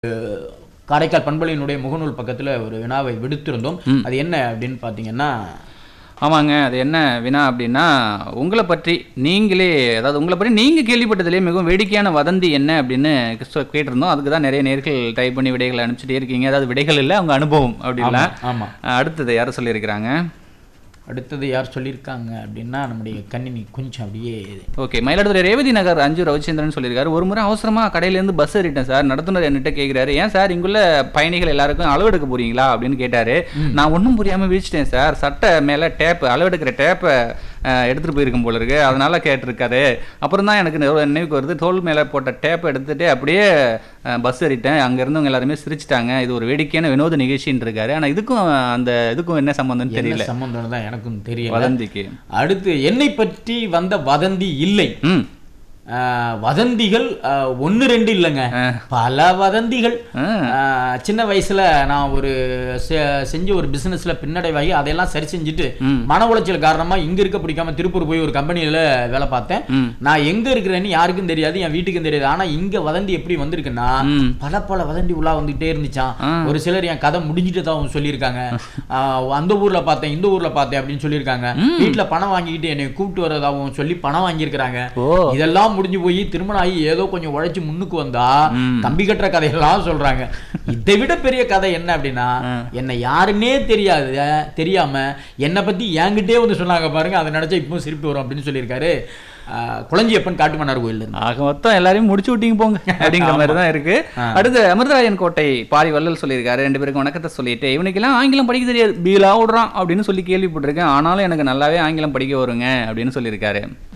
காரைக்கால் பண்பலையினுடைய முகநூல் பக்கத்துல ஒரு வினாவை விடுத்திருந்தோம் அது என்ன அப்படின்னு பார்த்தீங்கன்னா ஆமாங்க அது என்ன வினா அப்படின்னா உங்களை பற்றி நீங்களே அதாவது உங்களை பற்றி நீங்கள் கேள்விப்பட்டதுலேயே மிகவும் வேடிக்கையான வதந்தி என்ன அப்படின்னு கிறிஸ்துவ கேட்டிருந்தோம் அதுக்கு தான் நிறைய நேர்கள் டைப் பண்ணி விடைகளை அனுப்பிச்சிட்டே இருக்கீங்க அதாவது விடைகள் இல்லை அவங்க அனுபவம் அப்படின்னா ஆமா அடுத்தது யாரும் சொல்லியிருக்கிறாங்க அடுத்தது யார் சொல்லியிருக்காங்க அப்படின்னா நம்முடைய கணினி கொஞ்சம் அப்படியே ஓகே மயிலாடுதுறை ரேவதி நகர் அஞ்சு ரவிச்சந்திரன் சொல்லியிருக்காரு ஒரு முறை அவசரமா கடையிலேருந்து பஸ் ஏறிட்டேன் சார் நடத்துனர் என்கிட்ட கேட்குறாரு ஏன் சார் இங்குள்ள பயணிகள் எல்லாருக்கும் அளவெடுக்க போறீங்களா அப்படின்னு கேட்டாரு நான் ஒன்றும் புரியாம விழிச்சிட்டேன் சார் சட்டை மேல டேப் அளவெடுக்கிற டேப்பை எடுத்துட்டு போயிருக்கும் போல இருக்கு அதனால கேட்டிருக்காரு அப்புறம் தான் எனக்கு நினைவு- நினைவுக்கு வருது தோல் மேல போட்ட டேப்பை எடுத்துட்டு அப்படியே பஸ் ஏறிட்டேன் அங்க இருந்தவங்க எல்லாருமே சிரிச்சிட்டாங்க இது ஒரு வேடிக்கையான வினோத நிகழ்ச்சின்னு இருக்காரு ஆனா இதுக்கும் அந்த இதுக்கும் என்ன சம்பந்தம்னு தெரியல என்ன சம்பந்தம் தான் எனக்கும் தெரியல வதந்திக்கு அடுத்து என்னை பற்றி வந்த வதந்தி இல்லை ம் ஆஹ், வதந்திகள் ஆஹ், ஒண்ணு ரெண்டு இல்லைங்க பல வதந்திகள் ஆ. ஆஹ், சின்ன வயசுல நான் ஒரு செ- செஞ்ச ஒரு பிசினஸ்ல பின்னடைவாகி அதையெல்லாம் சரி செஞ்சுட்டு ம். மன உளைச்சல் காரணமா இங்க இருக்க பிடிக்காம திருப்பூர் போய் ஒரு கம்பெனியில வேலை பார்த்தேன் ம் நான் எங்க இருக்கிறேன்னு யாருக்கும் தெரியாது என் வீட்டுக்கும் தெரியாது ஆனா இங்க வதந்தி எப்படி வந்திருக்குன்னா ம் பல பல வதந்தி உலா வந்துகிட்டே இருந்துச்சான் ஆ. ஒரு சிலர் என் கதை முடிஞ்சிட்டு தான் சொல்லியிருக்காங்க ஆஹ் அந்த ஊர்ல பார்த்தேன் இந்த ஊர்ல பார்த்தேன் அப்படின்னு சொல்லியிருக்காங்க வீட்டுல பணம் வாங்கிக்கிட்டு என்னை கூப்பிட்டு வரதாகவும் சொல்லி பணம் வாங்கியிருக்கிறாங்க ஓ இதெல்லாம் முடிஞ்சு போய் திருமணம் ஆகி ஏதோ கொஞ்சம் உழைச்சு முன்னுக்கு வந்தா ம். தம்பி கட்டுற கதையெல்லாம் சொல்றாங்க இதை விட பெரிய கதை என்ன அப்படின்னா என்னை யாருன்னே தெரியாது தெரியாம என்னை பத்தி என்கிட்டே வந்து சொன்னாங்க பாருங்க அதை நினைச்சா இப்பவும் சிரிப்பு வரும் அப்படின்னு சொல்லியிருக்காரு ஆஹ் குளஞ்சியப்பன் காட்டுமன்னார் கோயில் இருந்து ஆக மொத்தம் எல்லாரையும் முடிச்சு விட்டீங்க போங்க அப்படிங்கிற மாதிரி தான் இருக்கு அடுத்து அமிர்தராயன் கோட்டை பாரி வள்ளல் சொல்லியிருக்காரு ரெண்டு பேருக்கும் வணக்கத்தை சொல்லிட்டு இவனுக்கெல்லாம் ஆங்கிலம் படிக்க தெரியாது பீலா விடுறான் அப்படின்னு சொல்லி கேள்விப்பட்டிருக்கேன் ஆனாலும் எனக்கு நல்லாவே ஆங்கிலம் படிக்க வருங்க அப்படின்னு சொல்லியிருக்காரு